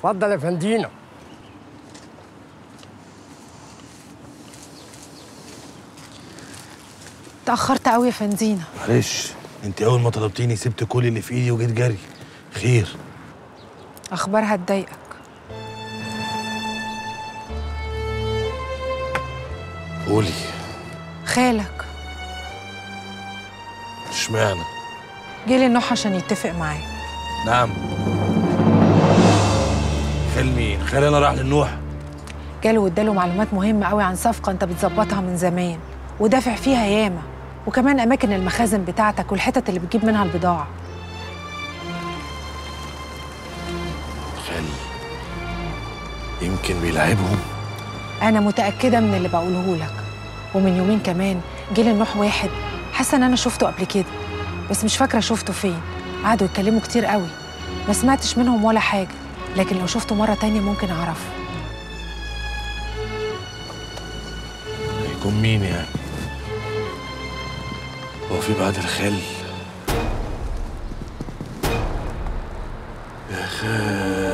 اتفضل يا فندينا تأخرت قوي يا فندينا معلش انت اول ما طلبتيني سبت كل اللي في ايدي وجيت جري خير أخبارها تضايقك قولي خالك اشمعنى جه لي النوح عشان يتفق معايا نعم خال مين خال انا راح للنوح جاله واداله معلومات مهمة قوي عن صفقة أنت بتظبطها من زمان ودافع فيها ياما وكمان أماكن المخازن بتاعتك والحتت اللي بتجيب منها البضاعة خال يمكن بيلعبهم أنا متأكدة من اللي بقوله لك ومن يومين كمان جه لي النوح واحد حاسة إن أنا شفته قبل كده بس مش فاكرة شفته فين قعدوا يتكلموا كتير قوي ما سمعتش منهم ولا حاجة لكن لو شفته مرة تانية ممكن أعرفه هيكون مين يعني هو في بعد الخال يا خال